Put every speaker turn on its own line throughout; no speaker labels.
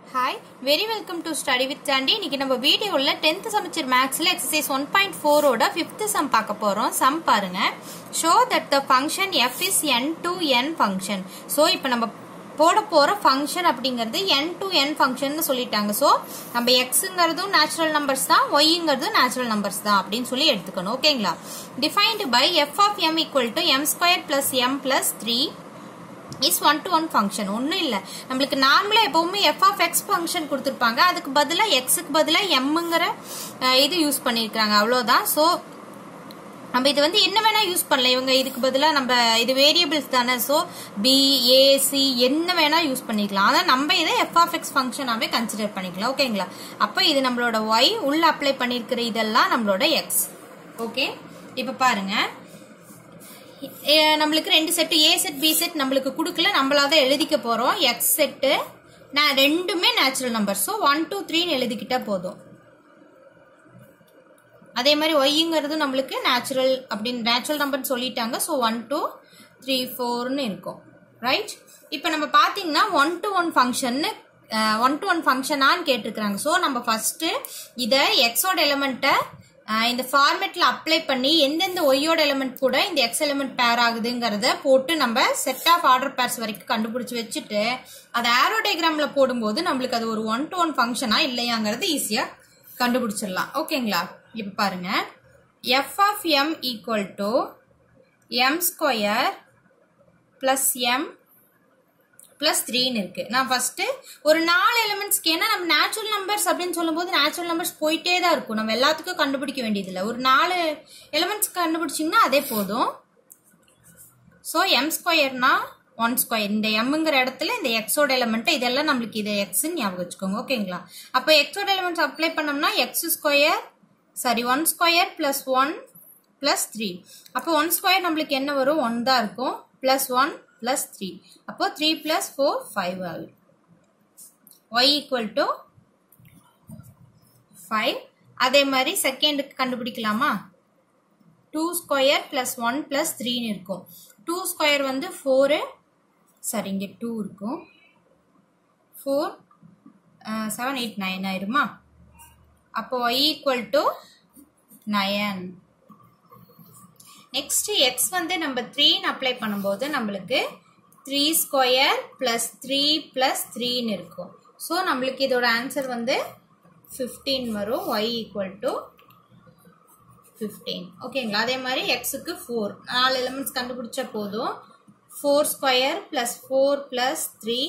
hi very welcome to study with Sandy இன்னைக்கு நம்ம வீடியோவில் டென்த் செமஸ்டர் மேக்ஸில் எக்ஸசைஸ் ஒன் பாயிண்ட் ஃபோரோட ஃபிஃப்த் சம் பார்க்க போகிறோம் சம் பாருங்க show that the function f is n to n function so இப்போ நம்ம போட போகிற ஃபங்க்ஷன் அப்படிங்கிறது என் டு என் ஃபங்க்ஷன் சொல்லிட்டாங்க ஸோ நம்ம எக்ஸுங்கிறதும் நேச்சுரல் நம்பர்ஸ் தான் ஒய்ங்கிறதும் நேச்சுரல் நம்பர்ஸ் தான் அப்படின்னு சொல்லி எடுத்துக்கணும் ஓகேங்களா defined by f of m equal to m square plus m plus three is one to one function ஒன்றும் இல்லை நம்மளுக்கு நார்மலாக எப்போவுமே எஃப் ஆஃப் எக்ஸ் ஃபங்க்ஷன் கொடுத்துருப்பாங்க அதுக்கு பதிலாக எக்ஸுக்கு பதிலாக எம்முங்கிற இது யூஸ் பண்ணியிருக்காங்க அவ்வளோதான் ஸோ நம்ம இது வந்து என்ன வேணா யூஸ் பண்ணலாம் இவங்க இதுக்கு பதிலாக நம்ம இது வேரியபிள்ஸ் தானே ஸோ பி ஏ சி என்ன வேணா யூஸ் பண்ணிக்கலாம் ஆனால் நம்ம இதை எஃப் ஆஃப் எக்ஸ் ஃபங்க்ஷனாகவே கன்சிடர் பண்ணிக்கலாம் ஓகேங்களா அப்போ இது நம்மளோட ஒய் உள்ள அப்ளை பண்ணியிருக்கிற இதெல்லாம் நம்மளோட எக்ஸ் ஓகே இப்போ பாருங்க நம்மளுக்கு ரெண்டு set A set B set நம்மளுக்கு கொடுக்கல நம்மளா தான் எழுதிக்க போகிறோம் எக்ஸ் செட்டு நான் ரெண்டுமே natural number so one two த்ரீன்னு எழுதிக்கிட்டா போதும் அதே மாதிரி ஒய்ங்கிறது நம்மளுக்கு நேச்சுரல் அப்படின்னு நேச்சுரல் நம்பர்னு சொல்லிட்டாங்க ஸோ ஒன் டூ த்ரீ ஃபோர்னு இருக்கும் ரைட் இப்போ நம்ம பார்த்தீங்கன்னா ஒன் டு ஒன் ஃபங்க்ஷன்னு ஒன் டு ஒன் ஃபங்க்ஷனான்னு கேட்டிருக்கிறாங்க ஸோ நம்ம ஃபஸ்ட்டு இதை எக்ஸோட எலமெண்ட்டை இந்த ஃபார்மேட்ல அப்ளை பண்ணி எந்தெந்த ஒய்யோட எலிமெண்ட் கூட இந்த எக்ஸ் எலிமெண்ட் பேர் ஆகுதுங்கிறத போட்டு நம்ம செட் ஆஃப் ஆர்டர் பேர்ஸ் வரைக்கும் கண்டுபிடிச்சி வச்சுட்டு அதை ஆரோ டயக்ராம்ல போடும்போது நம்மளுக்கு அது ஒரு ஒன் டு ஒன் ஃபங்க்ஷனா இல்லையாங்கிறது ஈஸியா கண்டுபிடிச்சிடலாம் ஓகேங்களா இப்போ பாருங்க f of m equal to m square plus m plus த்ரீன்னு இருக்கு நான் ஃபர்ஸ்ட் ஒரு நாலு எலிமெண்ட்ஸ்க்கு ஏன்னா நம்ம நேச்சுரல் நம்பர்ஸ் அப்படின்னு சொல்லும்போது நேச்சுரல் நம்பர்ஸ் போயிட்டே தான் இருக்கும் நம்ம எல்லாத்துக்கும் கண்டுபிடிக்க வேண்டியதில்லை ஒரு நாலு எலிமெண்ட்ஸ் கண்டுபிடிச்சிங்கன்னா அதே போதும் ஸோ எம் ஸ்கொயர்னா ஒன் ஸ்கொயர் இந்த எம்ங்கிற இடத்துல இந்த எக்ஸோட எலிமெண்ட் இதெல்லாம் நம்மளுக்கு இதை எக்ஸ்ன்னு ஞாபகம் வச்சுக்கோங்க ஓகேங்களா அப்போ எக்ஸோட எலிமெண்ட்ஸ் அப்ளை பண்ணோம்னா x square sorry one square plus one plus three அப்போ ஒன் ஸ்கொயர் நம்மளுக்கு என்ன வரும் ஒன் தான் இருக்கும் பிளஸ் ஒன் பிளஸ் த்ரீ அப்போ த்ரீ பிளஸ் ஃபோர் ஃபைவ் ஆகுது ஒய் ஈக்குவல் டு ஃபைவ் அதே மாதிரி செகண்டுக்கு கண்டுபிடிக்கலாமா two square plus one plus த்ரீன்னு இருக்கும் டூ ஸ்கொயர் வந்து ஃபோரு சரி இங்கே டூ இருக்கும் ஃபோர் செவன் எயிட் நைன் ஆயிருமா அப்போ y equal to nine next x வந்து நம்ம த்ரீன்னு அப்ளை பண்ணும்போது நம்மளுக்கு three square plus three plus த்ரீன்னு இருக்கும் ஸோ நம்மளுக்கு இதோட ஆன்சர் வந்து ஃபிஃப்டீன் வரும் ஒய் ஈக்குவல் டு ஃபிஃப்டீன் ஓகேங்களா அதே மாதிரி எக்ஸுக்கு ஃபோர் நாலு எலிமெண்ட்ஸ் கண்டுபிடிச்ச போதும் four square plus four plus three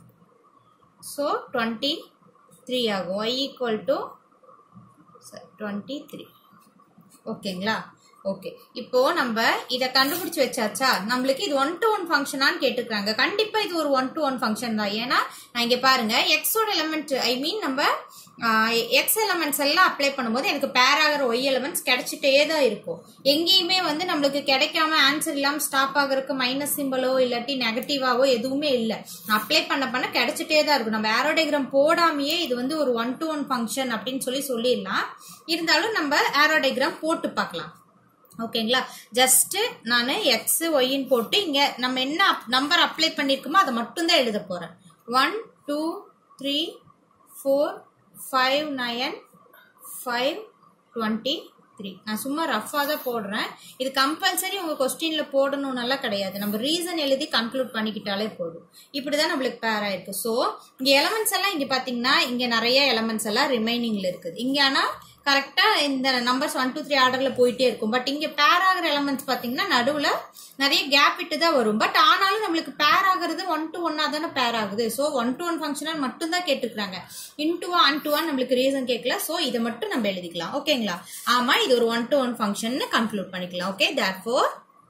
so twenty three ஆகும் y equal to twenty three ஓகேங்களா ஓகே இப்போ நம்ம இதை கண்டுபிடிச்சு வச்சாச்சா நம்மளுக்கு இது ஒன் டு ஒன் ஃபங்க்ஷனான்னு கேட்டுக்கிறாங்க கண்டிப்பா இது ஒரு ஒன் டு ஒன் ஃபங்க்ஷன் தான் ஏன்னா நான் இங்க பாருங்க எக்ஸோட எலமெண்ட் ஐ மீன் நம்ம எக்ஸ் எலமெண்ட்ஸ் எல்லாம் அப்ளை பண்ணும்போது எனக்கு பேர் ஆகிற ஒய் எலமெண்ட்ஸ் கிடைச்சிட்டே தான் இருக்கும் எங்கேயுமே வந்து நம்மளுக்கு கிடைக்காம ஆன்சர் இல்லாம ஸ்டாப் ஆகிறதுக்கு மைனஸ் சிம்பிளோ இல்லாட்டி நெகட்டிவாவோ எதுவுமே இல்லை அப்ளை பண்ண பண்ண கிடைச்சிட்டே தான் இருக்கும் நம்ம ஆரோடயக்ராம் போடாமையே இது வந்து ஒரு ஒன் டு ஒன் ஃபங்க்ஷன் அப்படின்னு சொல்லி சொல்லிடலாம் இருந்தாலும் நம்ம ஆரோடயக்ராம் போட்டு பார்க்கலாம் ஓகேங்களா ஜஸ்ட் நான் எக்ஸ் ஒய்ன்னு போட்டு இங்கே நம்ம என்ன நம்பர் அப்ளை பண்ணியிருக்கோமோ அதை மட்டும்தான் எழுத போகிறேன் one two three four five nine five twenty three நான் சும்மா ரஃபாக தான் போடுறேன் இது கம்பல்சரி உங்கள் கொஸ்டினில் போடணும்னெல்லாம் கிடையாது நம்ம ரீசன் எழுதி கன்க்ளூட் பண்ணிக்கிட்டாலே போதும் இப்படி தான் நம்மளுக்கு பேர் ஆயிருக்கு ஸோ இங்கே எலமெண்ட்ஸ் எல்லாம் இங்கே பார்த்தீங்கன்னா இங்கே நிறைய எலமெண்ட்ஸ் எல்லாம் ரிமைனிங்கில் இருக்குது இங்கே ஆனால் கரெக்டாக இந்த நம்பர்ஸ் ஒன் டூ த்ரீ ஆர்டரில் போயிட்டே இருக்கும் பட் இங்கே பேர் ஆகிற எலமெண்ட்ஸ் பார்த்தீங்கன்னா நடுவில் நிறைய கேப் விட்டு தான் வரும் பட் ஆனாலும் நம்மளுக்கு பேர் ஆகுறது ஒன் டு ஒன்னா தானே பேர் ஆகுது ஸோ ஒன் டு ஒன் ஃபங்க்ஷனாக மட்டும் தான் கேட்டுக்கிறாங்க இன்டுவா அன் டுவா நம்மளுக்கு ரீசன் கேட்கல ஸோ இதை மட்டும் நம்ம எழுதிக்கலாம் ஓகேங்களா ஆமாம் இது ஒரு one to one function conclude பண்ணிக்கலாம் okay therefore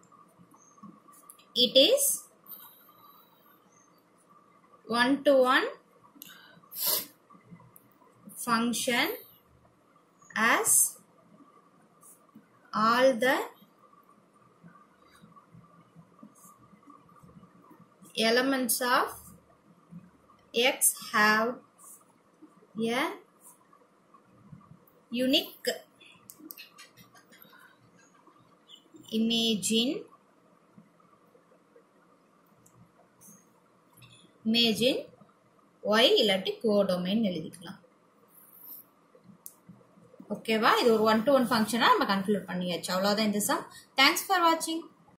it is one to one function as all the elements of x have a unique imagine imagine y இல்லாட்டி கோடொமைன் எழுதிக்கலாம் ஓகேவா இது ஒரு ஒன் டு ஒன் ஃபங்க்ஷனாக நம்ம கன்க்ளூட் பண்ணியாச்சு அவ்வளோதான் இந்த சம் தேங்க்ஸ் ஃபார் வாட்சிங்